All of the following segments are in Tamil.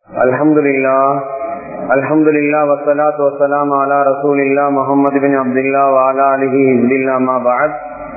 الحمد لله الحمد لله والصلاة والسلام على رسول الله محمد بن عبد الله وعلى آله حزب الله ما بعد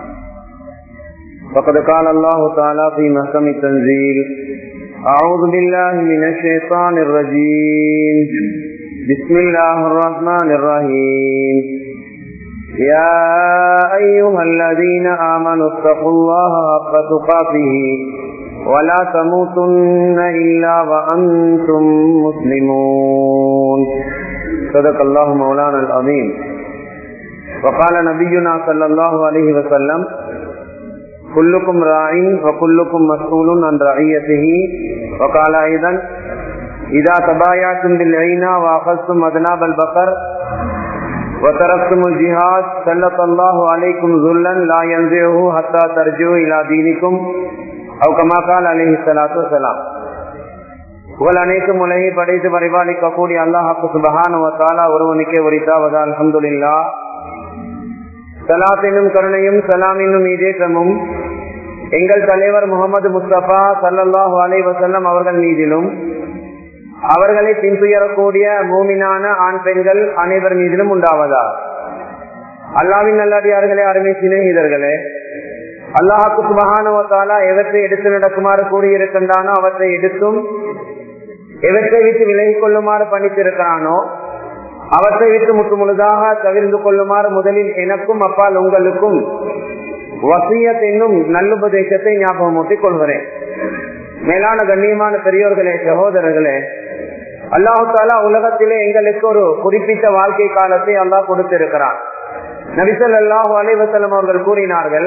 فقد قال الله تعالى في محكم التنزيل أعوذ بالله من الشيطان الرجيم بسم الله الرحمن الرحيم يا أيها الذين آمنوا اتقوا الله حق تقاته ولا تموتن إلا وأنتم مسلمون صدق الله مولانا العظيم وقال نبينا صلى الله عليه وسلم كلكم راع وكلكم مسؤول عن رعيته وقال أيضا إذا تبايعتم بالعينة وأخذتم أذناب البقر وتركتم الجهاد سلط الله عليكم ذلا لا ينزعه حتى ترجعوا إلى دينكم அவுக்கமாக்கால் அலஹி சலாத்து வலாம் புகழ் அனைத்தும் உலகை படைத்து பரிபாலிக்கக்கூடிய அல்லாஹாக்கு சுபஹான தாலா ஒருவனுக்கே உரித்தாவதா அலமதுல்லா சலாத்தினும் கருணையும் சலாமினும் இதேற்றமும் எங்கள் தலைவர் முகமது முஸ்தபா சல்லல்லாஹு அலை வசல்லம் அவர்கள் மீதிலும் அவர்களை பின்துயரக்கூடிய மூமினான ஆண் பெண்கள் அனைவர் மீதிலும் உண்டாவதா அல்லாவின் நல்லடியார்களே அருமை சிநேகிதர்களே அல்லாஹாக்கு சுபகானுவத்தாலா எவற்றை எடுத்து நடக்குமாறு கூறியிருக்கின்றானோ அவற்றை எடுத்தும் எவற்றை விட்டு விலகிக் கொள்ளுமாறு பணித்திருக்கிறானோ அவற்றை விட்டு முற்று முழுதாக தவிர்ந்து கொள்ளுமாறு முதலில் எனக்கும் அப்பால் உங்களுக்கும் வசியத் என்னும் நல்லுபதேசத்தை ஞாபகமூட்டிக் கொள்கிறேன் மேலான கண்ணியமான பெரியோர்களே சகோதரர்களே அல்லாஹு தாலா உலகத்திலே எங்களுக்கு ஒரு குறிப்பிட்ட வாழ்க்கை காலத்தை அல்லாஹ் கொடுத்திருக்கிறான் நபிசல் அல்லாஹு அலைவசலம் அவர்கள் கூறினார்கள்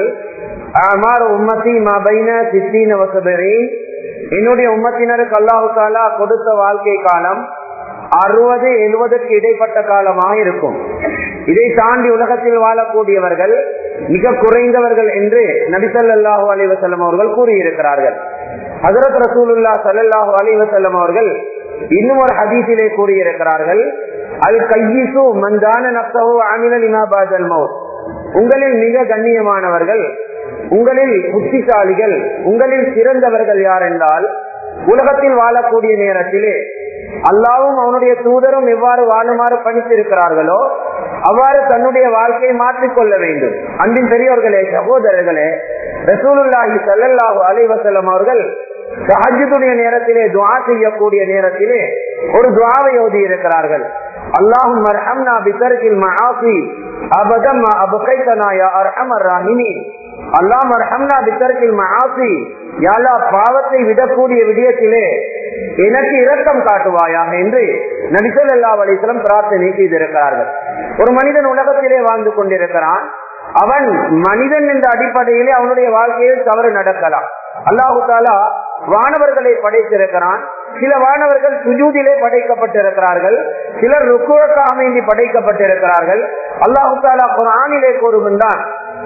என்னுடைய உம்மத்தினருக்கு அல்லாஹு தாலா கொடுத்த வாழ்க்கை காலம் அறுபது எழுபதுக்கு இடைப்பட்ட காலமாக இருக்கும் இதை தாண்டி உலகத்தில் வாழக்கூடியவர்கள் மிக குறைந்தவர்கள் என்று நபிசல் அல்லாஹூ அலிவசல்லம் அவர்கள் கூறியிருக்கிறார்கள் ஹசரத் ரசூலுல்லா சல்லாஹூ அலிவசல்லம் அவர்கள் இன்னும் ஒரு ஹதீஸிலே கூறியிருக்கிறார்கள் அல் கையிசு மந்தான நப்சஹு அமினல் இமாபாஜல் மௌத் உங்களில் மிக கண்ணியமானவர்கள் உங்களில் புத்திசாலிகள் உங்களில் சிறந்தவர்கள் யார் என்றால் உலகத்தில் வாழக்கூடிய நேரத்திலே அல்லாவும் அவனுடைய தூதரும் எவ்வாறு வாழுமாறு பணித்திருக்கிறார்களோ அவ்வாறு தன்னுடைய வாழ்க்கையை மாற்றிக்கொள்ள வேண்டும் அன்பின் பெரியவர்களே சகோதரர்களே ரசூலுல்லாஹி சல்லாஹூ அலைவசல்லம் அவர்கள் சஹஜத்துடைய நேரத்திலே துவா செய்யக்கூடிய நேரத்திலே ஒரு துவாவை ஓதி இருக்கிறார்கள் அல்லாஹும் மர்ஹம்னா பிதர்கில் மஆசி அபதம் அபகைதனா யா அர்ஹமர் ராஹிமீன் அல்லாஹ் மர்ஹம்னா பிதர்கில் மஆசி யாலா பாவத்தை விடக்கூடிய விடயத்திலே எனக்கு இரக்கம் காட்டுவாயாக என்று நபிசல் அல்லா அலிஸ்லம் பிரார்த்தனை செய்திருக்கிறார்கள் ஒரு மனிதன் உலகத்திலே வாழ்ந்து கொண்டிருக்கிறான் அவன் மனிதன் என்ற அடிப்படையிலே அவனுடைய வாழ்க்கையில் தவறு நடக்கலாம் அல்லாஹு தாலா வானவர்களை படைத்திருக்கிறான் சில வானவர்கள் சுஜூதிலே படைக்கப்பட்டிருக்கிறார்கள் சிலர் ருக்குவக்காக வேண்டி படைக்கப்பட்டிருக்கிறார்கள் அல்லாஹு தாலா குரானிலே கூறுகின்றான்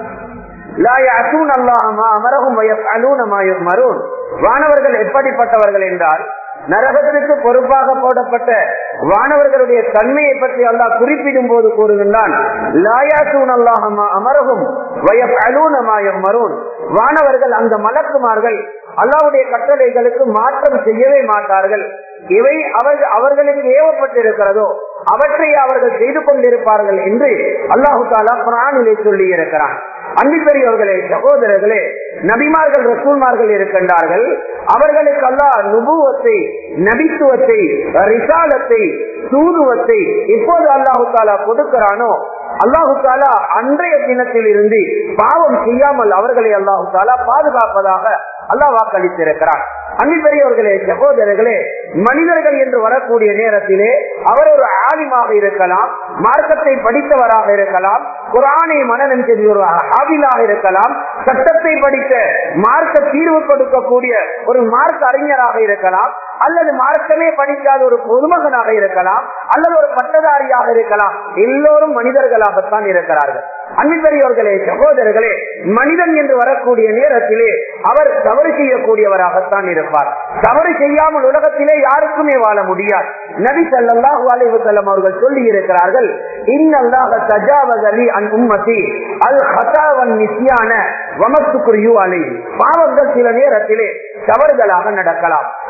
வானவர்கள் எப்படிப்பட்டவர்கள் என்றால் நரகத்திற்கு பொறுப்பாக போடப்பட்ட வானவர்களுடைய தன்மையை பற்றி அல்லாஹ் குறிப்பிடும் போது கூறுகின்றான் அமரகும் மருன் வானவர்கள் அந்த மலக்குமார்கள் அல்லாவுடைய கட்டளைகளுக்கு மாற்றம் செய்யவே மாட்டார்கள் இவை அவர்களுக்கு ஏவப்பட்டிருக்கிறதோ அவற்றை அவர்கள் செய்து கொண்டிருப்பார்கள் என்று அல்லாஹு தாலா குரானிலே சொல்லி இருக்கிறான் அன்பிப்பெரியவர்களே சகோதரர்களே நபிமார்கள் ரசூல்மார்கள் இருக்கின்றார்கள் அவர்களுக்கு அல்லா நுபுவத்தை நபித்துவத்தை ரிசாலத்தை தூதுவத்தை எப்போது அல்லாஹு தாலா கொடுக்கிறானோ அல்லாஹு தாலா அன்றைய தினத்தில் இருந்து பாவம் செய்யாமல் அவர்களை அல்லாஹு தாலா பாதுகாப்பதாக அல்லாஹ் வாக்களித்திருக்கிறார் அன்பிப்பெரியவர்களே சகோதரர்களே மனிதர்கள் என்று வரக்கூடிய நேரத்திலே அவர் ஒரு ஆலிமாக இருக்கலாம் மார்க்கத்தை படித்தவராக இருக்கலாம் குரானை மனநம் செய்த ஒரு ஆவிலாக இருக்கலாம் சட்டத்தை படித்த மார்க்க தீர்வு கொடுக்கக்கூடிய ஒரு மார்க்க அறிஞராக இருக்கலாம் அல்லது மார்க்கமே படிக்காத ஒரு பொதுமகனாக இருக்கலாம் அல்லது ஒரு பட்டதாரியாக இருக்கலாம் எல்லோரும் மனிதர்களாகத்தான் இருக்கிறார்கள் அன்பிப்பெரியவர்களே சகோதரர்களே மனிதன் என்று வரக்கூடிய நேரத்திலே அவர் தவறு செய்யக்கூடியவராகத்தான் இருப்பார் தவறு செய்யாமல் உலகத்திலே யாருக்குமே வாழ முடியாது நபி சல்லாஹூ அலைவு செல்லம் அவர்கள் சொல்லி இருக்கிறார்கள் இன்னல்லாக தஜாவகலி அன் உம்மதி அல் ஹதாவன் நிசியான வமத்துக்குரியு அலை பாவங்கள் சில நேரத்திலே தவறுதலாக நடக்கலாம்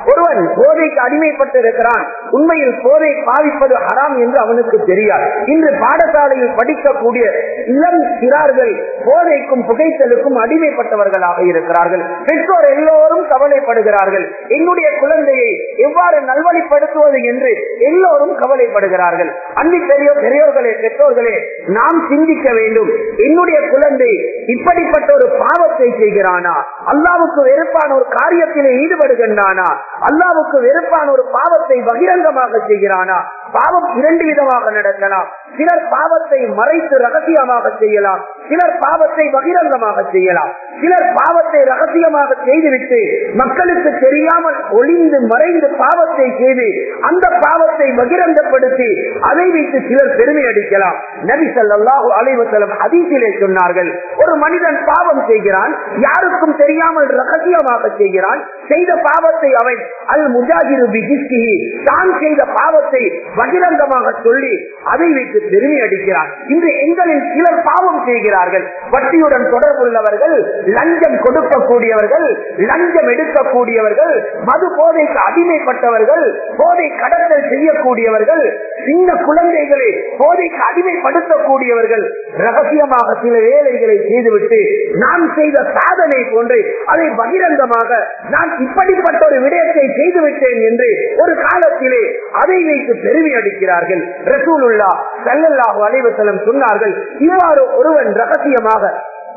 ஒருவன் போதைக்கு அடிமைப்பட்டு இருக்கிறான் உண்மையில் போதை பாவிப்பது ஹராம் என்று அவனுக்கு தெரியாது இன்று பாடசாலையில் படிக்கக்கூடிய இளம் சிறார்கள் போதைக்கும் புகைத்தலுக்கும் அடிமைப்பட்டவர்களாக இருக்கிறார்கள் பெற்றோர் எல்லோரும் கவலைப்படுகிறார்கள் என்னுடைய குழந்தையை எவ்வாறு நல்வழிப்படுத்துவது என்று எல்லோரும் கவலைப்படுகிறார்கள் அன்பி பெரிய பெரியோர்களே பெற்றோர்களே நாம் சிந்திக்க வேண்டும் என்னுடைய குழந்தை இப்படிப்பட்ட ஒரு பாவத்தை செய்கிறானா அல்லாவுக்கு வெறுப்பான ஒரு காரியத்திலே ஈடுபடுகின்றானா அல்லாவுக்கு வெறுப்பான ஒரு பாவத்தை பகிரங்கமாக செய்கிறானா பாவம் இரண்டு விதமாக நடக்கலாம் சிலர் பாவத்தை மறைத்து ரகசியமாக செய்யலாம் சிலர் பாவத்தை பகிரங்கமாக செய்யலாம் சிலர் பாவத்தை ரகசியமாக செய்துவிட்டு மக்களுக்கு தெரியாமல் ஒளிந்து மறைந்து பாவத்தை செய்து அந்த பாவத்தை பகிரங்கப்படுத்தி அதை வைத்து சிலர் பெருமை அடிக்கலாம் நபி ஸல்லல்லாஹு அலைஹி வஸல்லம் ஹதீஸிலே சொன்னார்கள் ஒரு மனிதன் பாவம் செய்கிறான் யாருக்கும் தெரியாமல் ரகசியமாக செய்கிறான் செய்த பாவத்தை அவன் அல் முஜாஹிரு பிஹிஸ்கிஹி தான் செய்த பாவத்தை பகிரங்கமாக சொல்லி அதை வைத்து பெருமை அடிக்கிறான் இன்று எங்களில் சிலர் பாவம் செய்கிறார்கள் வட்டியுடன் தொடர்புள்ளவர்கள் லஞ்சம் கொடுக்கக்கூடியவர்கள் லஞ்சம் எடுக்கக்கூடியவர்கள் மது போதைக்கு அடிமைப்பட்டவர்கள் போதை கடத்தல் செய்யக்கூடியவர்கள் சின்ன குழந்தைகளை போதைக்கு அடிமைப்படுத்தக்கூடியவர்கள் ரகசியமாக சில வேலைகளை செய்துவிட்டு நான் செய்த சாதனை போன்று அதை பகிரங்கமாக நான் இப்படிப்பட்ட ஒரு விடயத்தை செய்துவிட்டேன் என்று ஒரு காலத்திலே அதை வைத்து பெருமை அடிக்கிறார்கள் ரசூலுல்லா சல்லல்லாஹு அலைவசலம் சொன்னார்கள் இவ்வாறு ஒருவன் ரகசியமாக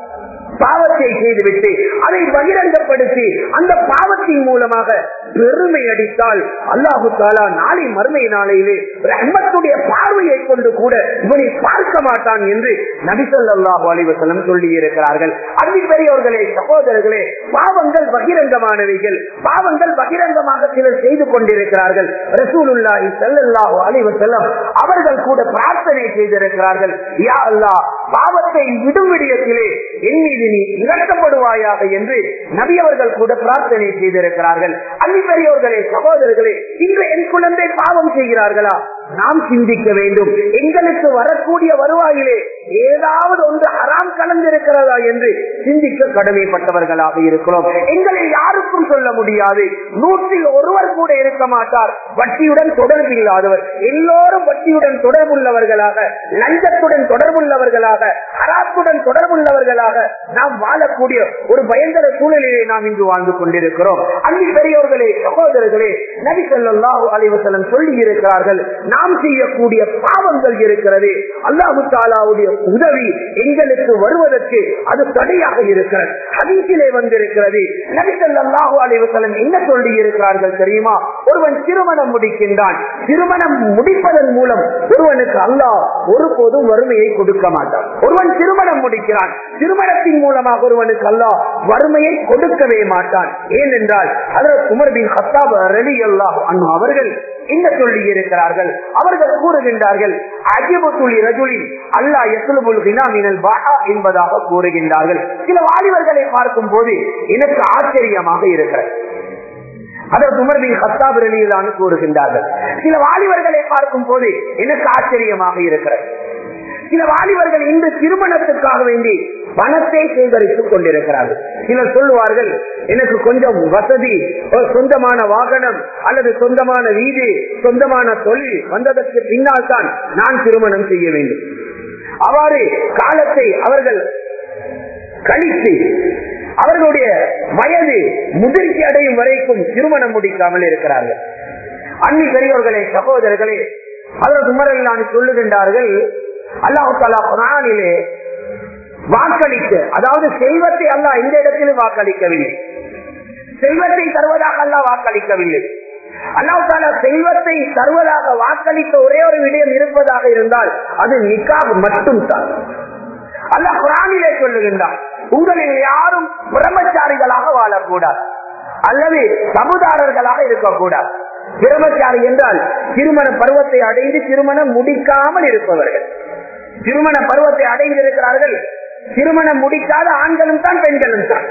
பாவத்தை செய்துவிட்டு அதை பகிரங்கப்படுத்தி அந்த பாவத்தின் மூலமாக பெருமை அடித்தால் அல்லாஹு தாலா நாளை மறுமை நாளையிலே ரஹ்மத்துடைய பார்வையை கொண்டு கூட இவனை பார்க்க மாட்டான் என்று நபிசல்லாஹு அலிவசலம் சொல்லி இருக்கிறார்கள் அன்பி பெரியவர்களே சகோதரர்களே பாவங்கள் பகிரங்கமானவைகள் பாவங்கள் பகிரங்கமாக சிலர் செய்து கொண்டிருக்கிறார்கள் ரசூலுல்லாஹி ஸல்லல்லாஹு அலைஹி வஸல்லம் அவர்கள் கூட பிரார்த்தனை செய்திருக்கிறார்கள் யா அல்லாஹ் பாவத்தை விடும் விடயத்திலே என் மீது நீ இறக்கப்படுவாயாக என்று நபி அவர்கள் கூட பிரார்த்தனை செய்திருக்கிறார்கள் அன்னி பெரியோர்களே சகோதரர்களே இன்று என் குழந்தை பாவம் செய்கிறார்களா நாம் சிந்திக்க வேண்டும் எங்களுக்கு வரக்கூடிய வருவாயிலே ஏதாவது ஒன்று அறாம் கலந்திருக்கிறதா என்று சிந்திக்க கடமைப்பட்டவர்களாக இருக்கிறோம் எங்களை யாருக்கும் சொல்ல முடியாது நூற்றில் ஒருவர் கூட இருக்க மாட்டார் வட்டியுடன் தொடர்பில்லாதவர் எல்லோரும் வட்டியுடன் தொடர்புள்ளவர்களாக லஞ்சத்துடன் தொடர்புள்ளவர்களாக ஹராத்துடன் தொடர்புள்ளவர்களாக நாம் வாழக்கூடிய ஒரு பயங்கர சூழலிலே நாம் இன்று வாழ்ந்து கொண்டிருக்கிறோம் அன்னி பெரியோர்களே சகோதரர்களே நபி சொல்லாஹு அலைவசலம் சொல்லி இருக்கிறார்கள் நாம் செய்யக்கூடிய பாவங்கள் இருக்கிறது அல்லாஹு தாலாவுடைய உதவி எங்களுக்கு வருவதற்கு அது தடையாக இருக்கிறது ஹதீஸிலே வந்திருக்கிறது நபி சொல்லாஹு அலைவசலம் என்ன சொல்லி இருக்கிறார்கள் தெரியுமா ஒருவன் திருமணம் முடிக்கின்றான் திருமணம் முடிப்பதன் மூலம் ஒருவனுக்கு அல்லாஹ் ஒருபோதும் வறுமையை கொடுக்க மாட்டான் ஒருவன் திருமணம் முடிக்கிறான் திருமணத்தின் மூலமாக ஒருவனுக்கு அல்லாஹ் வறுமையை கொடுக்கவே மாட்டான் ஏனென்றால் அதற்கு உமர் பின் ஹத்தாப் ரலி அல்லாஹ் அவர்கள் என்ன சொல்லி இருக்கிறார்கள் அவர்கள் கூறுகின்றார்கள் அஜிபுத்துலி ரஜுலி அல்லா எசுலுபுல் ஹினாமினல் பாஹா என்பதாக கூறுகின்றார்கள் சில வாலிபர்களை பார்க்கும் போது எனக்கு ஆச்சரியமாக இருக்கிறது அதற்கு உமர்பின் ஹத்தாப் ரலியிலான கூறுகின்றார்கள் சில வாலிபர்களை பார்க்கும் போது எனக்கு ஆச்சரியமாக இருக்கிறது சில வாலிபர்கள் இந்த திருமணத்துக்காக வேண்டி பணத்தை சேகரித்துக் கொண்டிருக்கிறார்கள் சிலர் சொல்லுவார்கள் எனக்கு கொஞ்சம் வசதி ஒரு சொந்தமான வாகனம் அல்லது சொந்தமான வீடு சொந்தமான தொழில் வந்ததற்கு பின்னால் தான் நான் திருமணம் செய்ய வேண்டும் அவ்வாறு காலத்தை அவர்கள் கழித்து அவர்களுடைய வயது முதிர்ச்சி அடையும் வரைக்கும் திருமணம் முடிக்காமல் இருக்கிறார்கள் அன்னி பெரியவர்களே சகோதரர்களே அதற்கு உமரெல்லாம் சொல்லுகின்றார்கள் அல்லாஹு தாலா குரானிலே வாக்களிக்க அதாவது செல்வத்தை அல்லா இந்த இடத்திலும் வாக்களிக்கவில்லை செல்வத்தை தருவதாக அல்லா வாக்களிக்கவில்லை அல்லாஹு தாலா செல்வத்தை தருவதாக வாக்களித்த ஒரே ஒரு விடயம் இருப்பதாக இருந்தால் அது நிக்காப் மட்டும் தான் அல்லாஹ் குரானிலே சொல்லுகின்றார் உங்களில் யாரும் பிரம்மச்சாரிகளாக வாழக்கூடாது அல்லது சமுதாரர்களாக இருக்கக்கூடாது பிரம்மச்சாரி என்றால் திருமண பருவத்தை அடைந்து திருமணம் முடிக்காமல் இருப்பவர்கள் திருமண பருவத்தை அடைந்திருக்கிறார்கள் திருமணம் முடிக்காத ஆண்களும் தான் பெண்களும் தான்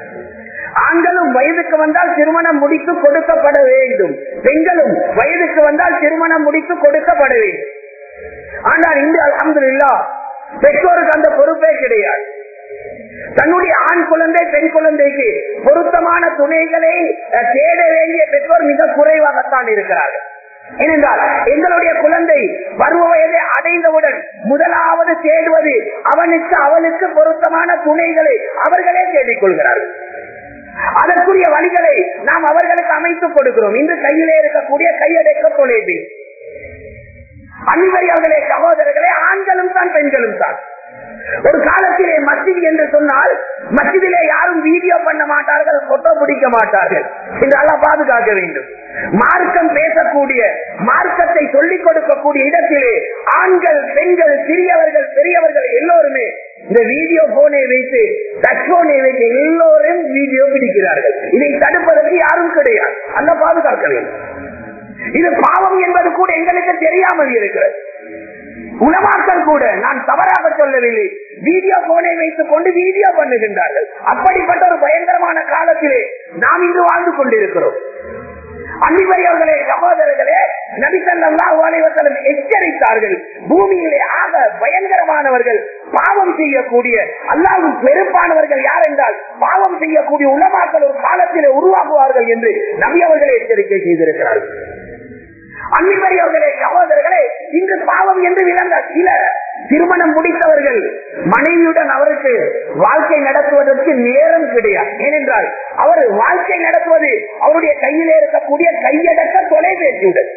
ஆண்களும் வயதுக்கு வந்தால் திருமணம் முடித்து கொடுக்கப்பட வேண்டும் பெண்களும் வயதுக்கு வந்தால் திருமணம் முடித்து கொடுக்கப்பட வேண்டும் ஆனால் இன்று அலமது இல்லா பெற்றோருக்கு அந்த பொறுப்பே கிடையாது தன்னுடைய ஆண் குழந்தை பெண் குழந்தைக்கு பொருத்தமான துணைகளை அஹ், தேட வேண்டிய பெற்றோர் மிக குறைவாகத்தான் இருக்கிறார்கள் ஏனென்றால் எங்களுடைய குழந்தை பருவ வயதை அடைந்தவுடன் முதலாவது தேடுவது அவனுக்கு அவளுக்கு பொருத்தமான துணைகளை அவர்களே தேடிக் கொள்கிறார்கள் அதற்குரிய வழிகளை நாம் அவர்களுக்கு அமைத்துக் கொடுக்கிறோம் இன்று கையிலே இருக்கக்கூடிய கையடைக்க தொலைபேசி அன்னிவரியர்களே சகோதரர்களே ஆண்களும் தான் பெண்களும் தான் ஒரு காலத்திலே மஸ்ஜித் என்று சொன்னால் மஸ்ஜிதிலே யாரும் வீடியோ பண்ண மாட்டார்கள் போட்டோ பிடிக்க மாட்டார்கள் என்றெல்லாம் பாதுகாக்க வேண்டும் மார்க்கம் பேசக்கூடிய மார்க்கத்தை சொல்லிக் கொடுக்கக்கூடிய இடத்திலே ஆண்கள் பெண்கள் சிறியவர்கள் பெரியவர்கள் எல்லோருமே இந்த வீடியோ போனை வைத்து டச் போனை வைத்து எல்லோரும் வீடியோ பிடிக்கிறார்கள் இதை தடுப்பதற்கு யாரும் கிடையாது அல்ல பாதுகாக்க வேண்டும் இது பாவம் என்பது கூட எங்களுக்கு தெரியாமல் இருக்கிறது உணவாக்கள் கூட நான் தவறாக சொல்லவில்லை வீடியோ போனை வைத்துக் கொண்டு வீடியோ பண்ணுகின்றார்கள் அப்படிப்பட்ட ஒரு பயங்கரமான காலத்திலே நாம் இன்று வாழ்ந்து கொண்டிருக்கிறோம் அன்னிவரியவர்களே சகோதரர்களே நபிசல்லாஹு அலைவசலம் எச்சரித்தார்கள் பூமியிலே ஆக பயங்கரமானவர்கள் பாவம் செய்யக்கூடிய அல்லாவும் பெருப்பானவர்கள் யார் என்றால் பாவம் செய்யக்கூடிய உலமாக்கள் ஒரு காலத்திலே உருவாகுவார்கள் என்று நபி அவர்களே எச்சரிக்கை செய்திருக்கிறார்கள் அன்னிவரியவர்களே சகோதரர்களே இன்று பாவம் என்று விளங்க சில திருமணம் முடித்தவர்கள் மனைவியுடன் அவருக்கு வாழ்க்கை நடத்துவதற்கு நேரம் கிடையாது ஏனென்றால் அவர் வாழ்க்கை நடத்துவது அவருடைய கையிலே இருக்கக்கூடிய கையடக்க தொலைபேசியுடன்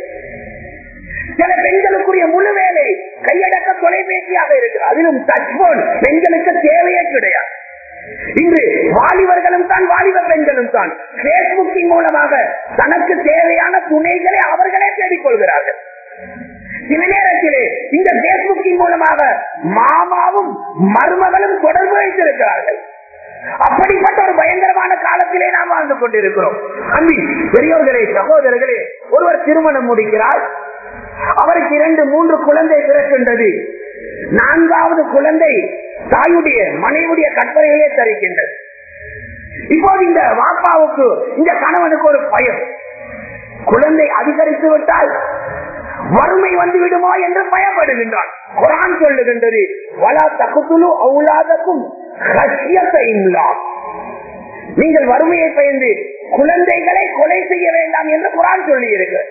சில பெண்களுக்குரிய முழு வேலை கையடக்க தொலைபேசியாக இருக்கு அதிலும் டச் போன் பெண்களுக்கு தேவையே கிடையாது இன்று வாலிபர்களும் தான் வாலிப பெண்களும் தான் பேஸ்புக்கின் மூலமாக தனக்கு தேவையான துணைகளை அவர்களே தேடிக்கொள்கிறார்கள் சில நேரத்திலே இந்த பேஸ்புக்கின் மூலமாக மாமாவும் மருமகளும் தொடர்பு வைத்திருக்கிறார்கள் அப்படிப்பட்ட ஒரு பயங்கரமான காலத்திலே நாம் வாழ்ந்து கொண்டிருக்கிறோம் அன்பின் பெரியோர்களே சகோதரர்களே ஒருவர் திருமணம் முடிக்கிறார் அவருக்கு இரண்டு மூன்று குழந்தை பிறக்கின்றது நான்காவது குழந்தை தாயுடைய மனைவியுடைய கற்பனையிலே தருகின்றது இப்போது இந்த வாப்பாவுக்கு இந்த கணவனுக்கு ஒரு பயம் குழந்தை அதிகரித்து விட்டால் வறுமை வந்து விடுமோ என்று பயப்படுகின்றான் குரான் சொல்லுகின்றது வலா தகுத்துலு அவுலாதக்கும் நீங்கள் வறுமையை பயந்து குழந்தைகளை கொலை செய்ய வேண்டாம் என்று குரான் சொல்லி இருக்கு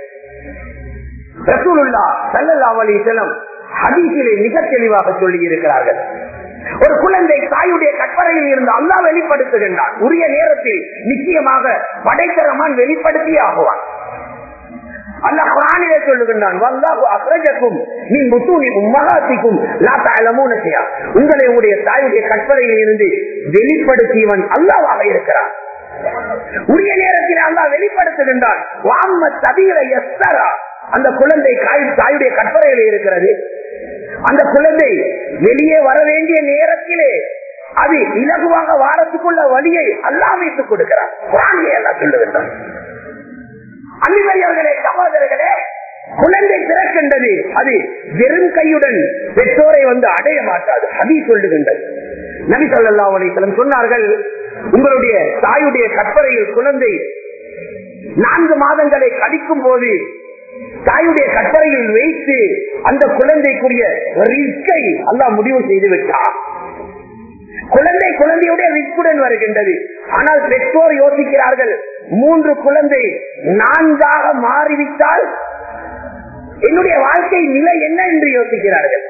ரசூலுல்லா சல்லல்லா அலிசலம் ஹதீஸிலே மிக தெளிவாக சொல்லி இருக்கிறார்கள் ஒரு குழந்தை தாயுடைய கற்பனையில் இருந்து அல்லா வெளிப்படுத்துகின்றான் உரிய நேரத்தில் நிச்சயமாக படைத்தரமான் வெளிப்படுத்தியே ஆகுவான் அல்ல குரானிலே சொல்லுகின்றான் வல்லாஹு அக்ரஜக்கும் நீ முத்தூனி உம்மகாத்திக்கும் லா தலமூன செய்யா உங்களை உடைய தாயுடைய கற்பனையில் இருந்து வெளிப்படுத்தியவன் அல்லாவாக இருக்கிறான் உரிய நேரத்தில் அல்லா வெளிப்படுத்துகின்றான் வாம்ம தவிர எஸ்தரா அந்த குழந்தை தாயுடைய கற்பனையில் இருக்கிறது அந்த குழந்தை வெளியே வர வேண்டிய நேரத்திலே அது இலகுவாக வாரத்துக்குள்ள வழியை அல்லா அமைத்துக் கொடுக்கிறார் குரானிலே எல்லாம் சொல்லுகின்றான் அன்னிவரியர்களே சகோதரர்களே குழந்தை பிறக்கின்றது அது வெறும் கையுடன் பெற்றோரை வந்து அடைய மாட்டாது அதி சொல்லுகின்றது நபி சொல்லா அலிசலம் சொன்னார்கள் உங்களுடைய தாயுடைய கற்பனையில் குழந்தை நான்கு மாதங்களை கடிக்கும் போது தாயுடைய கற்பனையில் வைத்து அந்த குழந்தைக்குரிய ரிஸ்கை அல்லாஹ் முடிவு செய்து விட்டார் குழந்தை குழந்தையுடைய ரிஸ்குடன் வருகின்றது ஆனால் பெற்றோர் யோசிக்கிறார்கள் மூன்று குழந்தை நான்காக மாறிவிட்டால் என்னுடைய வாழ்க்கை நிலை என்ன என்று யோசிக்கிறார்கள்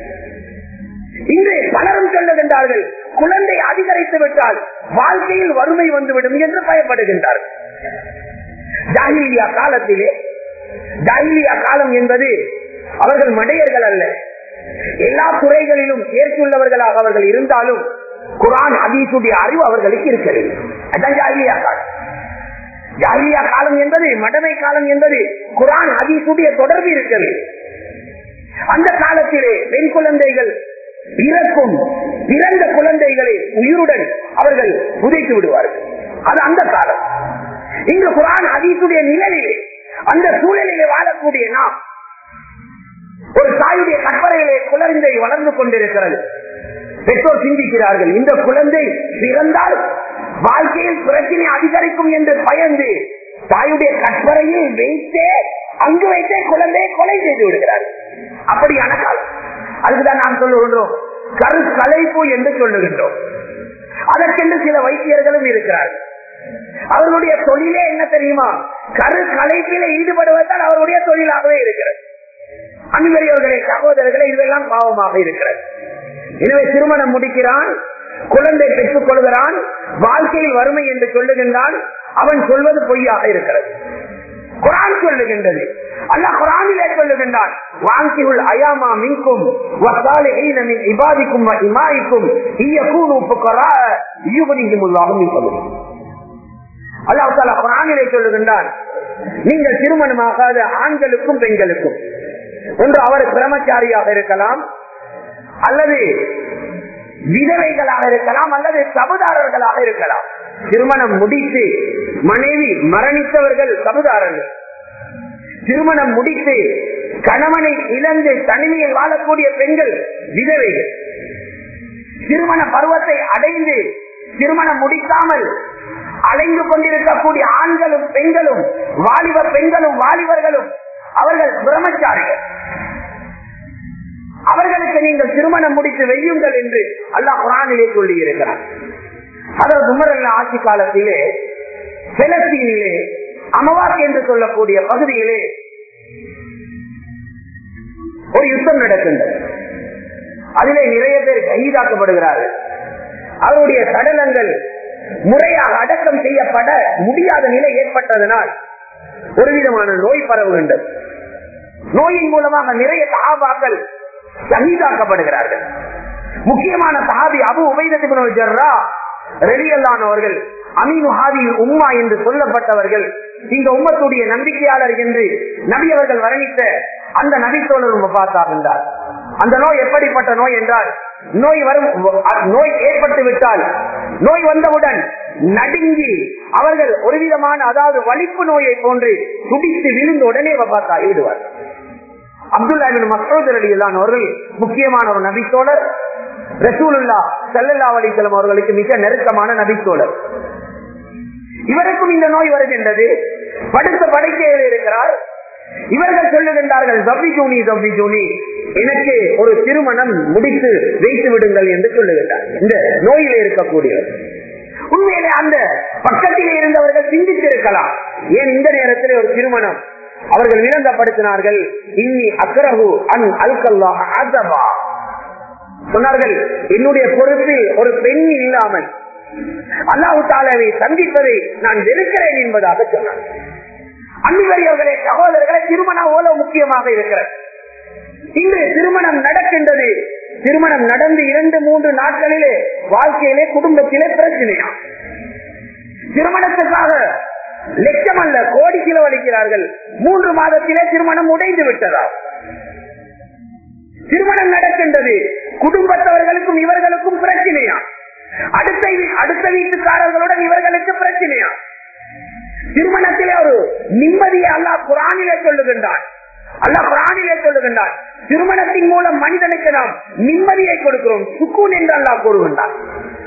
இன்று பலரும் சொல்லுகின்றார்கள் குழந்தை அதிகரித்து விட்டால் வாழ்க்கையில் வறுமை வந்துவிடும் என்று பயப்படுகின்றார்கள் ஜாகிலியா காலத்திலே ஜாகிலியா காலம் என்பது அவர்கள் மடையர்கள் அல்ல எல்லா துறைகளிலும் தேர்ச்சியுள்ளவர்களாக அவர்கள் இருந்தாலும் குரான் அதீசுடைய அறிவு அவர்களுக்கு இருக்கிறது அதான் ஜாகிலியா காலம் ஜாகிலியா காலம் என்பது மடமை காலம் என்பது குரான் அதீசுடைய தொடர்பு இருக்கிறது அந்த காலத்திலே பெண் குழந்தைகள் பிறக்கும் பிறந்த குழந்தைகளை உயிருடன் அவர்கள் புதைத்து விடுவார்கள் அது அந்த காலம் இங்கு குரான் அதீசுடைய நிழலிலே அந்த சூழலிலே வாழக்கூடிய நாம் ஒரு தாயுடைய கற்பனையிலே குழந்தை வளர்ந்து கொண்டிருக்கிறது பெற்றோர் சிந்திக்கிறார்கள் இந்த குழந்தை பிறந்தால் வாழ்க்கையில் பிரச்சனை அதிகரிக்கும் என்று பயந்து தாயுடைய கற்பனையில் வைத்தே அங்கு வைத்தே குழந்தையை கொலை செய்து விடுகிறார்கள் அப்படியான காலம் அதுக்குதான் நாம் சொல்லுகின்றோம் கரு கலைப்பு என்று சொல்லுகின்றோம் அதற்கென்று சில வைத்தியர்களும் இருக்கிறார்கள் அவர்களுடைய தொழிலே என்ன தெரியுமா கரு கலைப்பில ஈடுபடுவதால் அவருடைய தொழிலாகவே இருக்கிறது அன்பர்களே சகோதரர்களே இதுவெல்லாம் பாவமாக இருக்கிறது எனவே திருமணம் முடிக்கிறான் குழந்தை பெற்றுக் கொள்கிறான் வாழ்க்கையில் வறுமை என்று சொல்லுகின்றான் அவன் சொல்வது பொய்யாக இருக்கிறது குரான் சொல்லுகின்றது அல்ல குரானிலே சொல்லுகின்றான் வாங்கியுள் அயாமா மின்கும் இபாதிக்கும் இமாய்க்கும் ஈயக்கூணு புக்கரா ஈவனிக்கும் உள்ளாகும் சொல்லுவோம் அல்லாஹ் தாலா குரானிலே சொல்லுகின்றான் நீங்கள் திருமணமாகாத ஆண்களுக்கும் பெண்களுக்கும் ஒன்று அவர் பிரம்மச்சாரியாக இருக்கலாம் அல்லது விதவைகளாக இருக்கலாம் அல்லது சமுதாரர்களாக இருக்கலாம் திருமணம் முடித்து மனைவி மரணித்தவர்கள் சமுதாரர்கள் திருமணம் முடித்து கணவனை இழந்து தனிமையில் வாழக்கூடிய பெண்கள் விதவைகள் திருமண பருவத்தை அடைந்து திருமணம் முடிக்காமல் அலைந்து கொண்டிருக்கக்கூடிய ஆண்களும் பெண்களும் வாலிப பெண்களும் வாலிபர்களும் அவர்கள் பிரம்மச்சாரிகள் அவர்களுக்கு நீங்கள் திருமணம் முடித்து வெய்யுங்கள் என்று அல்லாஹ் குரானிலே சொல்லி இருக்கிறார் அதாவது உமரல்ல ஆட்சி காலத்திலே செலஸ்தீனிலே அமவாக் என்று சொல்லக்கூடிய பகுதியிலே ஒரு யுத்தம் நடக்கின்றது அதிலே நிறைய பேர் கைதாக்கப்படுகிறார்கள் அவருடைய சடலங்கள் முறையாக அடக்கம் செய்யப்பட முடியாத நிலை ஏற்பட்டதனால் ஒரு விதமான நோய் பரவுகின்றது நோயின் மூலமாக நிறைய சகாபாக்கள் சகிதாக்கப்படுகிறார்கள் முக்கியமான சஹாபி அபு உபைதத்து ஜர்ரா ரெலியல்லானவர்கள் அமீனு ஹாதி உம்மா என்று சொல்லப்பட்டவர்கள் இந்த உம்மத்துடைய நம்பிக்கையாளர் என்று நபி அவர்கள் வர்ணித்த அந்த நபித்தோழரும் பார்த்தாகின்றார் அந்த நோய் எப்படிப்பட்ட நோய் என்றால் நோய் வரும் நோய் ஏற்பட்டு விட்டால் நோய் வந்தவுடன் நடுங்கி அவர்கள் ஒரு விதமான அதாவது வலிப்பு நோயை போன்று துடித்து விழுந்து உடனே வபாத்தா ஈடுவார் அப்துல்லாபின் மசோத் அலி அவர்கள் முக்கியமான ஒரு நபித்தோழர் ரசூலுல்லா சல்லல்லா அலிசலம் அவர்களுக்கு மிக நெருக்கமான நபித்தோழர் இவருக்கும் இந்த நோய் வருகின்றது படுத்த படைக்கையில் இருக்கிறார் இவர்கள் சொல்லுகின்றார்கள் ஜபி ஜூனி ஜபி ஜூனி எனக்கு ஒரு திருமணம் முடித்து வைத்து விடுங்கள் என்று சொல்லுகின்றார் இந்த நோயில இருக்கக்கூடியவர் உண்மையிலே அந்த பக்கத்திலே இருந்தவர்கள் சிந்தித்திருக்கலாம் ஏன் இந்த நேரத்தில் ஒரு திருமணம் அவர்கள் விளங்கப்படுத்தினார்கள் இன்னி அக்கரகு அன் அல்கல்லா அசபா சொன்னார்கள் என்னுடைய பொறுப்பில் ஒரு பெண் இல்லாமல் அல்லாஹு தாலாவை சந்திப்பதை நான் வெறுக்கிறேன் என்பதாக சொன்னார் அன்பர்களே சகோதரர்களை திருமணம் ஓல முக்கியமாக இருக்கிறது இன்று திருமணம் நடக்கின்றது திருமணம் நடந்து இரண்டு மூன்று நாட்களிலே வாழ்க்கையிலே குடும்பத்திலே பிரச்சனையா திருமணத்துக்காக லட்சம் அல்ல கோடி செலவழிக்கிறார்கள் மூன்று மாதத்திலே திருமணம் உடைந்து விட்டதா திருமணம் நடக்கின்றது குடும்பத்தவர்களுக்கும் இவர்களுக்கும் பிரச்சனையா அடுத்த அடுத்த வீட்டுக்காரர்களுடன் இவர்களுக்கு பிரச்சனையா திருமணத்திலே ஒரு நிம்மதியை அல்லாஹ் குரானிலே சொல்லுகின்றான் அல்லாஹ் குரானிலே சொல்லுகின்றான் திருமணத்தின் மூலம் மனிதனுக்கு நாம் நிம்மதியை கொடுக்கிறோம் சுக்கூன் என்று அல்லாஹ் கூறுகின்றான்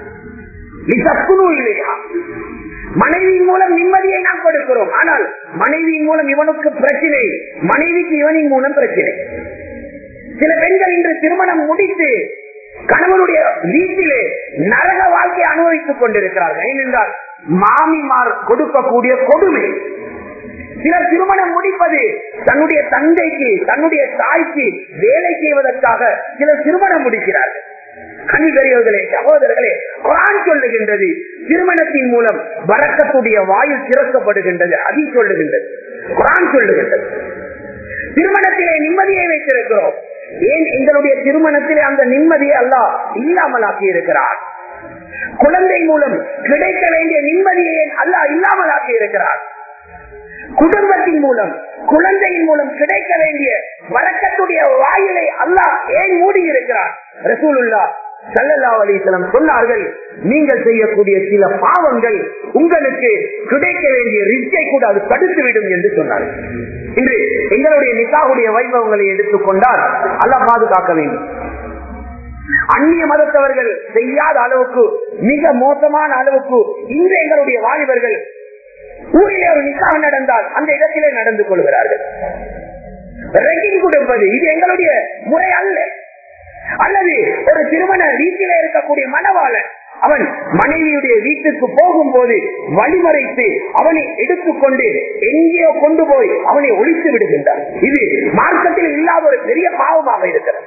இல்லையா மனைவியின் மூலம் நிம்மதியை நாம் கொடுக்கிறோம் ஆனால் மனைவியின் மூலம் இவனுக்கு பிரச்சனை மனைவிக்கு இவனின் மூலம் பிரச்சனை சில பெண்கள் இன்று திருமணம் முடித்து கணவனுடைய வீட்டிலே நரக வாழ்க்கையை அனுபவித்துக் கொண்டிருக்கிறார்கள் ஏனென்றால் மாமிமார் கொடுக்கக்கூடிய கொடுமை சிலர் திருமணம் முடிப்பது தன்னுடைய தந்தைக்கு தன்னுடைய தாய்க்கு வேலை செய்வதற்காக சிலர் திருமணம் முடிக்கிறார்கள் கணிகரியவர்களே சகோதரர்களே குரான் சொல்லுகின்றது திருமணத்தின் மூலம் வரக்கத்துடைய வாயு திறக்கப்படுகின்றது அதி சொல்லுகின்றது குரான் சொல்லுகின்றது திருமணத்திலே நிம்மதியை வைத்திருக்கிறோம் ஏன் எங்களுடைய திருமணத்திலே அந்த நிம்மதியை அல்லாஹ் இல்லாமலாக்கி இருக்கிறார் குழந்தை மூலம் கிடைக்க வேண்டிய நிம்மதியை அல்லாஹ் இல்லாமலாக்கி இருக்கிறார் குடும்பத்தின் மூலம் குழந்தையின் மூலம் கிடைக்க வேண்டிய வரக்கத்துடைய வாயிலை அல்லாஹ் ஏன் மூடி இருக்கிறார் ரசூலுல்லா சல்லல்லா அலிசலம் சொன்னார்கள் நீங்கள் செய்யக்கூடிய சில பாவங்கள் உங்களுக்கு கிடைக்க வேண்டிய ரிச்சை கூட அது தடுத்து விடும் என்று சொன்னார்கள் இன்று எங்களுடைய நிசாவுடைய வைபவங்களை எடுத்துக்கொண்டால் அல்ல பாதுகாக்க வேண்டும் அந்நிய மதத்தவர்கள் செய்யாத அளவுக்கு மிக மோசமான அளவுக்கு இன்று எங்களுடைய வாலிபர்கள் ஊரிலே ஒரு நிக்காக நடந்தால் அந்த இடத்திலே நடந்து கொள்கிறார்கள் ரெக்கிங் கொடுப்பது இது எங்களுடைய முறை அல்ல அல்லது ஒரு திருமண வீட்டில இருக்கக்கூடிய மனவாளன் அவன் மனைவியுடைய வீட்டுக்கு போகும்போது வழிமறைத்து அவனை எடுத்துக்கொண்டு எங்கேயோ கொண்டு போய் அவனை ஒழித்து விடுகின்றான் இது மார்க்கத்தில் இல்லாத ஒரு பெரிய பாவமாக இருக்கிறது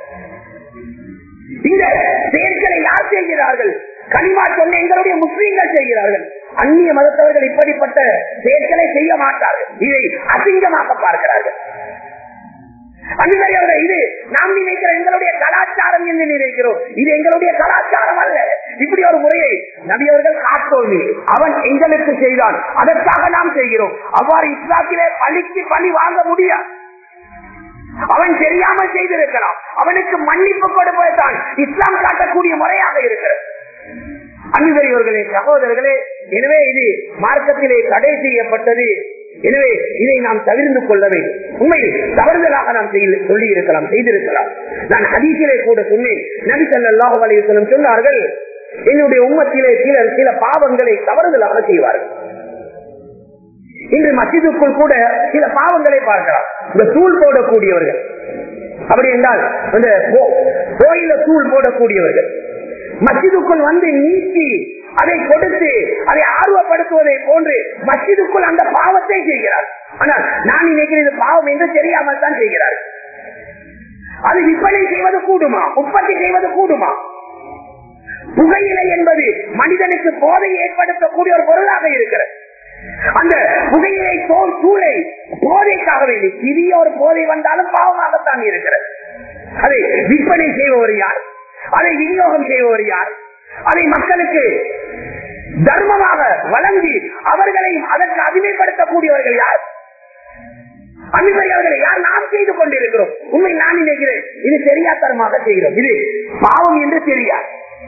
இந்த செயல்களை யார் செய்கிறார்கள் கனிமா சொன்ன எங்களுடைய முஸ்லீம்கள் செய்கிறார்கள் அந்நிய மதத்தவர்கள் இப்படிப்பட்ட செயல்களை செய்ய மாட்டார்கள் இதை அசிங்கமாக பார்க்கிறார்கள் அன்பர்களே, இது நாம் நினைக்கிற எங்களுடைய கலாச்சாரம் என்று நினைக்கிறோம் இது எங்களுடைய கலாச்சாரம் அல்ல இப்படி ஒரு முறையை நபியவர்கள் காட்டோமே அவன் எங்களுக்கு செய்தான் அதற்காக நாம் செய்கிறோம் அவ்வாறு இஸ்லாத்திலே பழிக்கு பழி வாங்க முடியாது அவன் தெரியாமல் செய்திருக்கலாம் அவனுக்கு மன்னிப்பு கொடுப்பதுதான் இஸ்லாம் காட்டக்கூடிய முறையாக இருக்கிறது அன்பர்களே சகோதரர்களே எனவே இது மார்க்கத்திலே தடை செய்யப்பட்டது எனவே இதை நாம் தவிர்த்து கொள்ள வேண்டும் உண்மையில் தவறுதலாக நாம் செய்ய- சொல்லி இருக்கலாம் செய்திருக்கலாம் நான் ஹதீஸிலே கூட சொன்னேன் நபி ஸல்லல்லாஹு அலைஹி வஸல்லம் சொன்னார்கள் என்னுடைய உம்மத்திலே சிலர் சில பாவங்களை தவறுதலாக செய்வார்கள் இன்று மசிதுக்குள் கூட சில பாவங்களை பார்க்கலாம் இந்த தூள் போடக்கூடியவர்கள் அப்படி என்றால் அந்த கோ- கோயில தூள் போடக்கூடியவர்கள் மஸ்ஜிதுக்குள் வந்து நீக்கி அதை கொடுத்து அதை ஆர்வப்படுத்துவதை போன்று மஸ்ஜிதுக்குள் அந்த பாவத்தை செய்கிறார் ஆனால் நான் நினைக்கிறேன் இது பாவம் என்று தெரியாமல் தான் செய்கிறார் அது விற்பனை செய்வது கூடுமா உற்பத்தி செய்வது கூடுமா புகையிலை என்பது மனிதனுக்கு போதை ஏற்படுத்தக்கூடிய ஒரு பொருளாக இருக்கிறது அந்த புகையிலை தோல் சூளை போதைக்காக வேண்டி சிறிய ஒரு போதை வந்தாலும் பாவமாகத்தான் இருக்கிறது அதை விற்பனை செய்பவர் யார் அதை விநியோகம் செய்பவர் யார் அதை மக்களுக்கு தர்மமாக வழங்கி அவர்களை அதற்கு அடிமைப்படுத்தக்கூடியவர்கள் யார் அன்பர்களே யார் நாம் செய்து கொண்டிருக்கிறோம் உண்மை நான் நினைக்கிறேன் இது தெரியாத்தனமாக செய்கிறோம் இது பாவம் என்று தெரியாது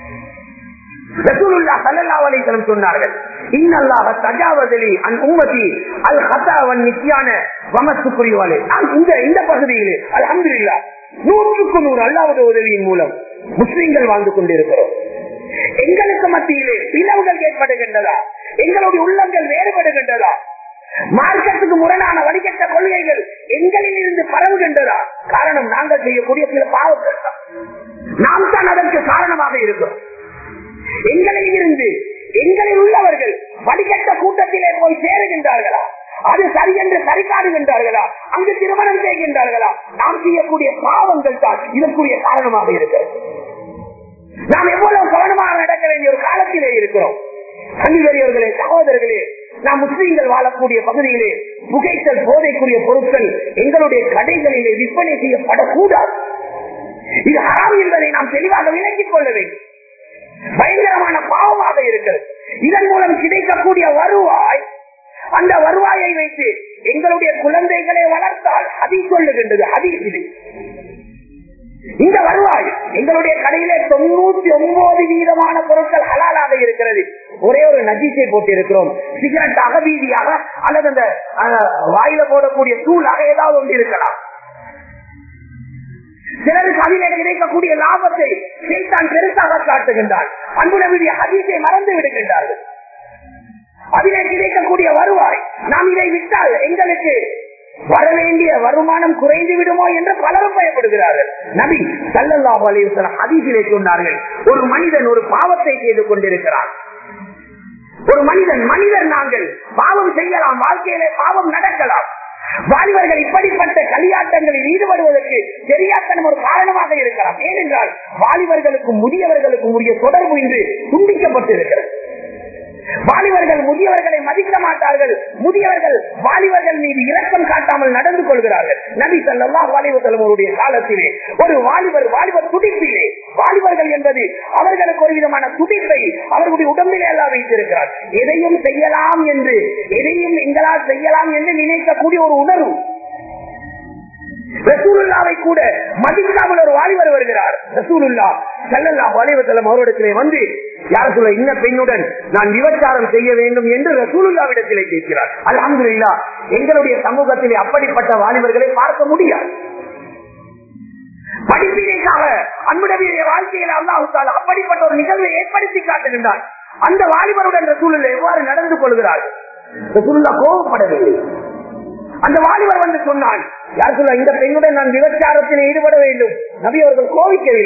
ரசூலுல்லாஹ் ஸல்லல்லாஹு அலைஹி வஸல்லம் சொன்னார்கள் இன்னல்லாஹ தஜாவதலி அன் உம்மதி அல் ஹதா வன் நித்யான வமசுக்குரியவாலே நான் இந்த இந்த பகுதியிலே அல்ஹம்துலில்லாஹ் நூற்றுக்கு நூறு அல்லாஹ்வுடைய உதவியின் மூலம் முஸ்லிம்கள் வாழ்ந்து கொண்டிருக்கிறோம் எங்களுக்கு மத்தியிலே பிளவுகள் ஏற்படுகின்றதா எங்களுடைய உள்ளங்கள் வேறுபடுகின்றதா மார்க்கத்துக்கு முரணான வடிகட்ட கொள்கைகள் எங்களில் இருந்து பரவுகின்றதா காரணம் நாங்கள் செய்யக்கூடிய சில பாவங்கள் தான் நாம் தான் அதற்கு காரணமாக இருக்கிறோம் எங்களில் இருந்து எங்களில் உள்ளவர்கள் வடிகட்ட கூட்டத்திலே போய் சேருகின்றார்களா அது சரி என்று சரி காணுகின்றார்களா அங்கு திருமணம் செய்கின்றார்களா நாம் செய்யக்கூடிய பாவங்கள் தான் இதற்குரிய காரணமாக இருக்கிறது நாம் எவ்வளவு கவனமாக நடக்க வேண்டிய ஒரு காலத்திலே இருக்கிறோம் அன்பர்களே சகோதரர்களே நாம் முஸ்லீம்கள் வாழக்கூடிய பகுதியிலே புகைத்தல் போதைக்குரிய பொருட்கள் எங்களுடைய கடைகளிலே விற்பனை செய்யப்படக்கூடாது இது ஹராம் என்பதை நாம் தெளிவாக விளங்கிக் கொள்ள வேண்டும் பயங்கரமான பாவமாக இருக்கிறது இதன் மூலம் கிடைக்கக்கூடிய வருவாய் அந்த வருவாயை வைத்து எங்களுடைய குழந்தைகளை வளர்த்தால் அதி சொல்லுகின்றது அதி இது இந்த வருவாய் எங்களுடைய கடையிலே தொண்ணூத்தி ஒன்பது வீதமான பொருட்கள் ஹலாலாக இருக்கிறது ஒரே ஒரு நஜீசை போட்டிருக்கிறோம் சிகரெட் அகவீதியாக அல்லது அந்த அஹ், வாயில போடக்கூடிய தூளாக ஏதாவது ஒன்று இருக்கலாம் சிலருக்கு அதிலே கிடைக்கக்கூடிய லாபத்தை சைத்தான் பெருசாக காட்டுகின்றான் அன்புடைய ஹதீஸை மறந்து விடுகின்றார்கள் அதிலே கிடைக்கக்கூடிய வருவாய் நாம் இதை விட்டால் எங்களுக்கு வர வேண்டிய வருமானம் குறைந்து விடுமோ என்று பலரும் பயப்படுகிறார்கள் நபி சல்லல்லாஹு அலைஹி வஸல்லம் ஹதீஸிலே சொன்னார்கள் ஒரு மனிதன் ஒரு பாவத்தை செய்து கொண்டிருக்கிறான் ஒரு மனிதன் மனிதர் நாங்கள் பாவம் செய்யலாம் வாழ்க்கையிலே பாவம் நடக்கலாம் வாலிபர்கள் இப்படிப்பட்ட களியாட்டங்களில் ஈடுபடுவதற்கு தெரியாத்தனம் ஒரு காரணமாக இருக்கலாம் ஏனென்றால் வாலிபர்களுக்கும் முதியவர்களுக்கும் உரிய தொடர்பு இன்று துண்டிக்கப்பட்டிருக்கிறது வாலிபர்கள் முதியவர்களை மதிக்க மாட்டார்கள் முதியவர்கள் வாலிபர்கள் மீது இரக்கம் காட்டாமல் நடந்து கொள்கிறார்கள் நபி சல்லா வாலிபர்களுடைய காலத்திலே ஒரு வாலிபர் வாலிபர் துடிப்பிலே வாலிபர்கள் என்பது அவர்களுக்கு ஒரு விதமான துடிப்பை அவர்களுடைய உடம்பிலே எல்லாம் வைத்திருக்கிறார் எதையும் செய்யலாம் என்று எதையும் எங்களால் செய்யலாம் என்று நினைக்கக்கூடிய ஒரு உணர்வு ரசூலுல்லாவை கூட மதிக்காமல் ஒரு வாலிபர் வருகிறார் ரசூலுல்லா செல்லல்லா வாலிபத்தலம் அவரிடத்திலே வந்து யார் சொல்ல இந்த பெண்ணுடன் நான் விபச்சாரம் செய்ய வேண்டும் என்று ரசூலுல்லாவிடத்திலே கேட்கிறார் அல்ஹம்துலில்லாஹ் எங்களுடைய சமூகத்திலே அப்படிப்பட்ட வாலிபர்களை பார்க்க முடியாது படிப்பினைக்காக அன்புடைய வாழ்க்கையில் அல்லாஹால அப்படிப்பட்ட ஒரு நிகழ்வை ஏற்படுத்தி காட்டுகின்றார் அந்த வாலிபருடன் ரசூலுல்லா எவ்வாறு நடந்து கொள்கிறார் ரசூலுல்லா கோபப்படவில்லை அந்த வாலிபர் வந்து சொன்னான் யார் சொல்ல இந்த பெண்ணுடன் நான் விபச்சாரத்தில் ஈடுபட வேண்டும் நபி அவர்கள் கோவிக்கவில்லை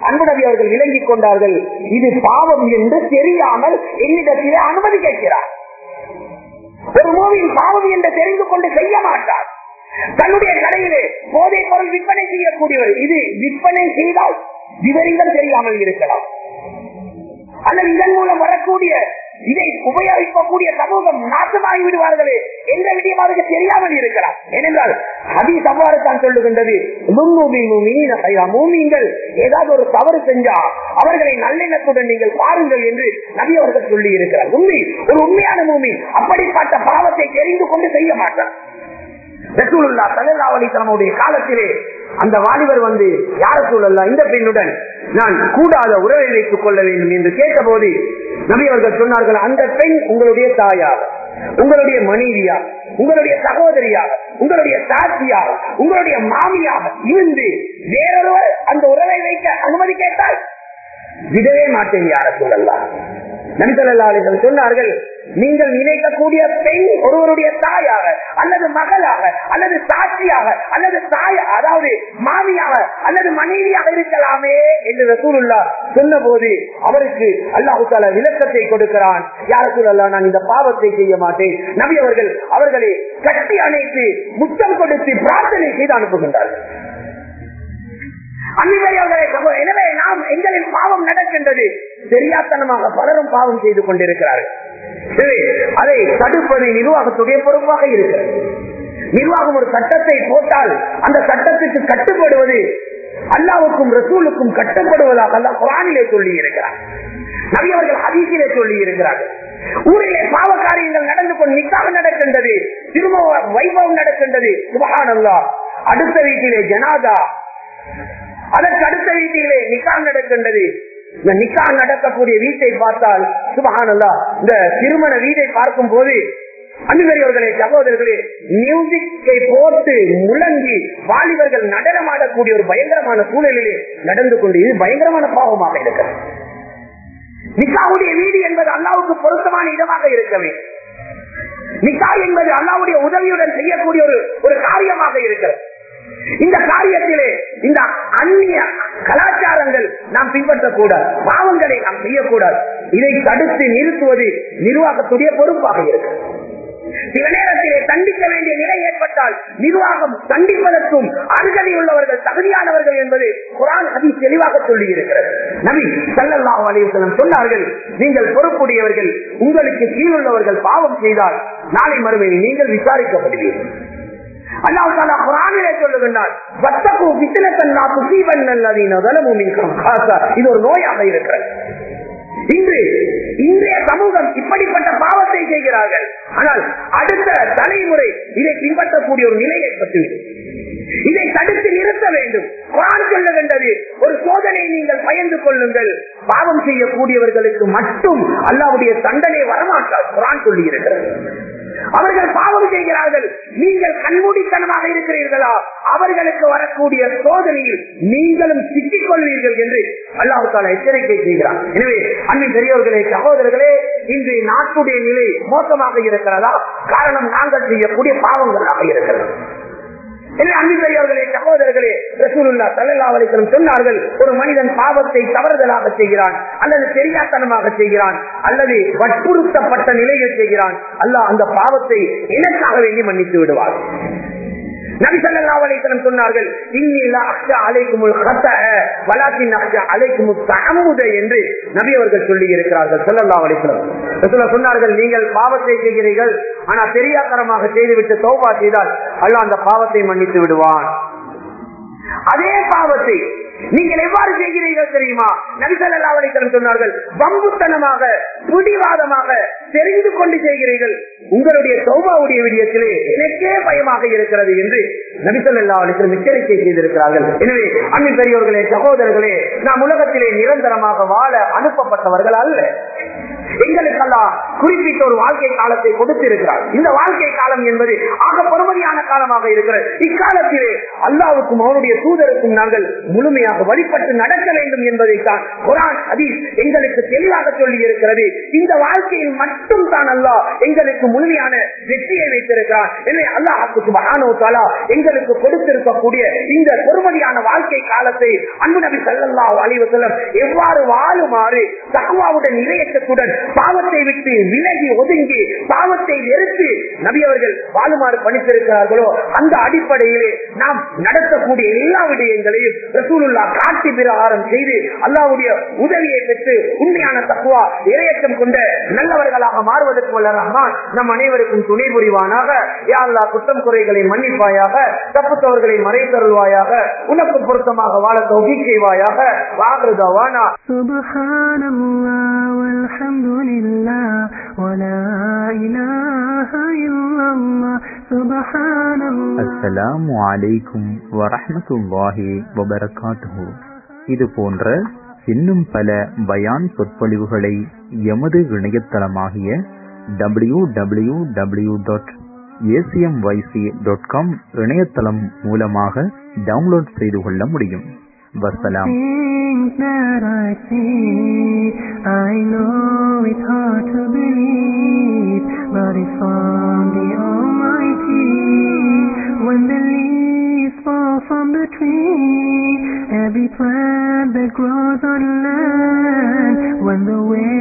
அன்பு நபி அவர்கள் விளங்கிக் கொண்டார்கள் இது பாவம் என்று தெரியாமல் என்னிடத்திலே அனுமதி கேட்கிறார் ஒரு மூவியின் பாவம் என்று தெரிந்து கொண்டு செய்ய மாட்டார் தன்னுடைய கடையிலே போதைப் பொருள் விற்பனை செய்யக்கூடியவர் இது விற்பனை செய்தால் விவரங்கள் தெரியாமல் இருக்கலாம் அல்லது இதன் மூலம் வரக்கூடிய இதை உபயோகிக்கக்கூடிய சமூகம் நாசமாகி விடுவார்களே எந்த விடியம் அவருக்கு தெரியாமல் இருக்கலாம் ஏனென்றால் ஹதீஸ் அவ்வாறு தான் சொல்லுகின்றது மூமீன்கள் ஏதாவது ஒரு தவறு செஞ்சா அவர்களை நல்லெண்ணத்துடன் நீங்கள் பாருங்கள் என்று நபி அவர்கள் சொல்லி இருக்கிறார் உண்மை ஒரு உண்மையான மூமி அப்படிப்பட்ட பாவத்தை தெரிந்து கொண்டு செய்ய மாட்டார் ரசூலுல்லா சல்லா அலிசலமுடைய காலத்திலே அந்த வாலிபர் வந்து யார சூழல்லா இந்த பெண்ணுடன் நான் கூடாத உறவை வைத்துக் கொள்ள வேண்டும் என்று கேட்டபோது நபி அவர்கள் சொன்னார்கள் அந்த பெண் உங்களுடைய தாயார் உங்களுடைய மனைவியா உங்களுடைய சகோதரியாக உங்களுடைய சாட்சியாக உங்களுடைய மாமியாக இருந்து வேறொருவர் அந்த உறவை வைக்க அனுமதி கேட்டால் விடவே மாட்டேன் யார சூழல்லாம் நபிசல்லாளிகள் சொன்னார்கள் நீங்கள் நினைக்கக்கூடிய பெண் ஒருவருடைய தாயாக அல்லது மகளாக அல்லது சாட்சியாக அல்லது தாய அதாவது மாமியாக அல்லது மனைவியாக இருக்கலாமே என்று ரசூலுல்லா சொன்ன போது அவருக்கு அல்லாஹு தாலா விளக்கத்தை கொடுக்கிறான் யாருக்குள் அல்லா நான் இந்த பாவத்தை செய்ய மாட்டேன் நபி அவர்கள் அவர்களை கட்டி அணைத்து முத்தம் கொடுத்து பிரார்த்தனை செய்து அனுப்புகின்றார்கள் எனவே நாம் எங்களின் பாவம் நடக்கின்றது தெரியாத்தனமாக பலரும் பாவம் செய்து கொண்டிருக்கிறார்கள் அதை தடுப்பது நிர்வாகத்துடைய பொறுப்பாக இருக்கிறது நிர்வாகம் ஒரு சட்டத்தை போட்டால் அந்த சட்டத்துக்கு கட்டுப்படுவது அல்லாவுக்கும் ரசூலுக்கும் கட்டுப்படுவதாக அல்ல குரானிலே சொல்லி இருக்கிறார் நபியவர்கள் ஹதீசிலே சொல்லி இருக்கிறார்கள் ஊரிலே பாவ காரியங்கள் நடந்து கொண்டு நிக்காக நடக்கின்றது திரும்ப வைபவம் நடக்கின்றது சுபகானல்லா அடுத்த வீட்டிலே ஜனாதா அதற்கு அடுத்த வீட்டிலே நிக்கா நடக்கின்றது இந்த நிக்கா நடக்கக்கூடிய வீட்டை பார்த்தால் சுபகானல்லா இந்த திருமண வீட்டை பார்க்கும் போது அன்பர்களே சகோதரர்களே மியூசிக்கை போட்டு முழங்கி வாலிபர்கள் நடனமாடக்கூடிய ஒரு பயங்கரமான சூழலிலே நடந்து கொண்டு இது பயங்கரமான பாவமாக இருக்கிறது நிக்காவுடைய வீடு என்பது அல்லாவுக்கு பொருத்தமான இடமாக இருக்கவே நிக்கா என்பது அல்லாவுடைய உதவியுடன் செய்யக்கூடிய ஒரு ஒரு காரியமாக இருக்கிறது இந்த காரியத்திலே இந்த அந்நிய கலாச்சாரங்கள் நாம் பின்பற்றக்கூடாது பாவங்களை நாம் செய்யக்கூடாது இதை தடுத்து நிறுத்துவது நிர்வாகத்துடைய பொறுப்பாக இருக்கு சில நேரத்திலே தண்டிக்க வேண்டிய நிலை ஏற்பட்டால் நிர்வாகம் தண்டிப்பதற்கும் அருகதை உள்ளவர்கள் தகுதியானவர்கள் என்பது குரான் அதி தெளிவாக சொல்லி இருக்கிறது நபி சல்லல்லாஹு அலைவசலம் சொன்னார்கள் நீங்கள் பொறுப்புடையவர்கள் உங்களுக்கு கீழுள்ளவர்கள் பாவம் செய்தால் நாளை மறுமையில் நீங்கள் விசாரிக்கப்படுவீர்கள் அல்லாஹால குரானிலே சொல்லுகின்றார் இது ஒரு நோயாக இருக்கிறது இன்று இன்றைய சமூகம் இப்படிப்பட்ட பாவத்தை செய்கிறார்கள் ஆனால் அடுத்த தலைமுறை இதை பின்பற்றக்கூடிய ஒரு நிலை ஏற்பட்டுவிடும் இதை தடுத்து நிறுத்த வேண்டும் குரான் சொல்லுகின்றது ஒரு சோதனை நீங்கள் பயந்து கொள்ளுங்கள் பாவம் செய்யக்கூடியவர்களுக்கு மட்டும் அல்லாவுடைய தண்டனை வரமாட்டார் குரான் சொல்லி இருக்கிறது அவர்கள் பாவம் செய்கிறார்கள் நீங்கள் கண்மூடித்தனமாக இருக்கிறீர்களா அவர்களுக்கு வரக்கூடிய சோதனையில் நீங்களும் சிக்கிக் கொள்வீர்கள் என்று அல்லாஹு தாலா எச்சரிக்கை செய்கிறார் எனவே அன்பின் பெரியவர்களே சகோதரர்களே இன்று நாட்டுடைய நிலை மோசமாக இருக்கிறதா காரணம் நாங்கள் செய்யக்கூடிய பாவங்களாக இருக்கிறது அன்பிற்குரியவர்களே சகோதரர்களே ரசூலுல்லா தல்லாவலிகளும் சொன்னார்கள் ஒரு மனிதன் பாவத்தை தவறுதலாக செய்கிறான் அல்லது தெரியாத்தனமாக செய்கிறான் அல்லது வற்புறுத்தப்பட்ட நிலையில் செய்கிறான் அல்லாஹ் அந்த பாவத்தை எனக்காக வேண்டி மன்னித்து விடுவார் நபிசல்லாவலைத்தனம் சொன்னார்கள் என்று நபி அவர்கள் சொல்லி இருக்கிறார்கள் சொல்லல்லாவலைத்தனம் சொன்னார்கள் நீங்கள் பாவத்தை செய்கிறீர்கள் ஆனா தெரியாதரமாக செய்துவிட்டு சோபா செய்தால் அல்ல அந்த பாவத்தை மன்னித்து விடுவான் அதே பாவத்தை நீங்கள் எவ்வாறு செய்கிறீர்கள் தெரியுமா நபிசல்லாவலைத்தனம் சொன்னார்கள் பம்புத்தனமாக பிடிவாதமாக தெரிந்து கொண்டு செய்கிறீர்கள் உங்களுடைய சௌபாவுடைய விடயத்திலே எனக்கே பயமாக இருக்கிறது என்று நபிசல்லா அலிஸ்லம் எச்சரிக்கை செய்திருக்கிறார்கள் எனவே அன்பின் பெரியவர்களே சகோதரர்களே நாம் உலகத்திலே நிரந்தரமாக வாழ அனுப்பப்பட்டவர்கள் அல்ல எங்களுக்கெல்லாம் குறிப்பிட்ட ஒரு வாழ்க்கை காலத்தை கொடுத்திருக்கிறார் இந்த வாழ்க்கை காலம் என்பது ஆக பொறுமதியான காலமாக இருக்கிறது இக்காலத்திலே அல்லாவுக்கும் அவருடைய தூதருக்கும் நாங்கள் முழுமையாக வழிபட்டு நடக்க வேண்டும் என்பதைத்தான் குரான் ஹதீஸ் எங்களுக்கு தெளிவாக சொல்லி இருக்கிறது இந்த வாழ்க்கையில் மட்டும் தான் அல்லாஹ் எங்களுக்கு முழுமையான வெற்றியை வைத்திருக்கிறார் எனவே அல்லாஹுக்கு சுபஹானஹு வ தஆலா எங்களுக்கு கொடுத்திருக்கக்கூடிய இந்த பொறுமதியான வாழ்க்கை காலத்தை அன்பு நபி ஸல்லல்லாஹு அலைஹி வஸல்லம் எவ்வாறு வாழுமாறு தக்வாவுடன் இறையற்றத்துடன் பாவத்தை விட்டு விலகி ஒதுங்கி பாவத்தை வெறுத்து நபி அவர்கள் வாழுமாறு பணித்திருக்கிறார்களோ அந்த அடிப்படையிலே நாம் நடத்தக்கூடிய எல்லா விடயங்களையும் ரசூலுல்லா காட்சி பிரகாரம் செய்து அல்லாவுடைய உதவியை பெற்று உண்மையான தக்குவா இரையற்றம் கொண்ட நல்லவர்களாக மாறுவதற்கு வல்ல ரஹ்மான் நம் அனைவருக்கும் துணை புரிவானாக யா அல்லாஹ் குற்றம் குறைகளை மன்னிப்பாயாக தப்புத்தவர்களை மறைத்தருள்வாயாக உனக்கு பொருத்தமாக வாழ தௌகி செய்வாயாக வாகிருதவானா سبحان الله والحمد لله ولا إله إلا الله سبحان الله அஸ்ஸலாமு அலைக்கும் வரஹ்மத்துல்லாஹி வபரகாத்துஹு இது போன்ற இன்னும் பல பயான் சொற்பொழிவுகளை எமது இணையதளமாகிய W W W dot ACMYC dot com இணையதளம் மூலமாக டவுன்லோட் செய்து கொள்ள முடியும் வசலாம் Things that I see, I know it's hard to believe, but it's from the Almighty. When the leaves fall from the tree, every plant that grows on land, when the wind